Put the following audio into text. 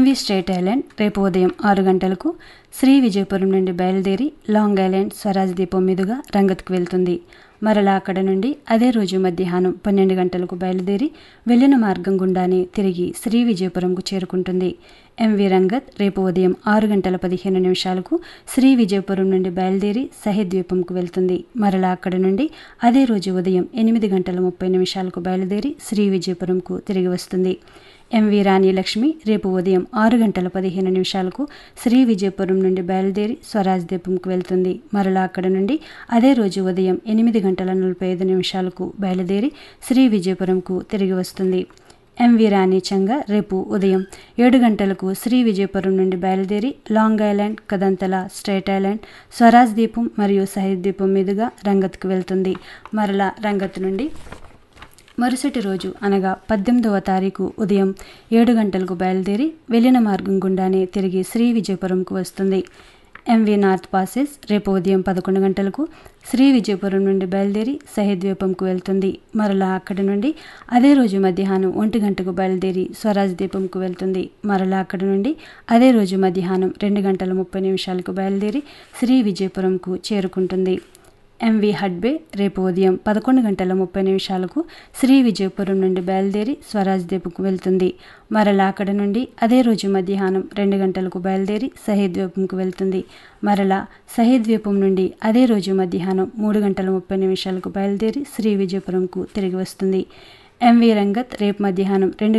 MV state island రేపు ఉదయం ఆరు గంటలకు శ్రీ విజయపురం నుండి బయలుదేరి లాంగ్ ఐలాండ్ స్వరాజ్ దీపం మీదుగా రంగత్కు వెళ్తుంది మరలా అక్కడ నుండి అదే రోజు మధ్యాహ్నం పన్నెండు గంటలకు బయలుదేరి వెళ్ళిన మార్గం గుండానే తిరిగి శ్రీ విజయపురంకు చేరుకుంటుంది ఎంవి రంగత్ రేపు ఉదయం ఆరు గంటల పదిహేను నిమిషాలకు శ్రీ విజయపురం నుండి బయలుదేరి సహేద్ ద్వీపంకు వెళ్తుంది మరలా అక్కడ నుండి అదే రోజు ఉదయం ఎనిమిది గంటల ముప్పై నిమిషాలకు బయలుదేరి శ్రీ విజయపురంకు తిరిగి వస్తుంది ఎంవి రాణి లక్ష్మి రేపు ఉదయం ఆరు గంటల పదిహేను నిమిషాలకు శ్రీ విజయపురం నుండి బయలుదేరి స్వరాజ్ ద్వీపంకు వెళ్తుంది మరలా అక్కడ నుండి అదే రోజు ఉదయం ఎనిమిది గంటల నలభై ఐదు నిమిషాలకు బయలుదేరి శ్రీ విజయపురంకు తిరిగి వస్తుంది ఎంవి రాణి చంగ రేపు ఉదయం ఏడు గంటలకు శ్రీ విజయపురం నుండి బయలుదేరి long island Kadamtala strait island Swaraj ద్వీపం మరియు సహిద్ ద్వీపం మీదుగా రంగత్కు వెళ్తుంది మరలా రంగత్ నుండి మరుసటి రోజు అనగా పద్దెనిమిదవ తారీఖు ఉదయం ఏడు గంటలకు బయలుదేరి వెళ్ళిన మార్గం గుండానే తిరిగి శ్రీ విజయపురంకు వస్తుంది ఎంవి నార్త్ పాసెస్ రేపు ఉదయం పదకొండు గంటలకు శ్రీ విజయపురం నుండి బయలుదేరి సహేద్ ద్వీపంకు వెళ్తుంది మరలా అక్కడి నుండి అదే రోజు మధ్యాహ్నం ఒంటి గంటకు బయలుదేరి స్వరాజ్ ద్వీపంకు వెళ్తుంది మరలా అక్కడి నుండి అదే రోజు మధ్యాహ్నం రెండు గంటల ముప్పై నిమిషాలకు బయలుదేరి శ్రీ విజయపురంకు చేరుకుంటుంది ఎంవి హడ్బే రేపు ఉదయం పదకొండు గంటల ముప్పై నిమిషాలకు శ్రీ విజయపురం నుండి బయలుదేరి స్వరాజ్ ద్వీపంకు వెళ్తుంది మరలా అక్కడ నుండి అదే రోజు మధ్యాహ్నం రెండు గంటలకు బయలుదేరి సహేద్ ద్వీపంకు వెళ్తుంది మరలా సహేద్ ద్వీపం నుండి అదే రోజు మధ్యాహ్నం మూడు గంటల ముప్పై నిమిషాలకు బయలుదేరి శ్రీ విజయపురంకు తిరిగి వస్తుంది ఎంవి రంగత్ రేపు మధ్యాహ్నం రెండు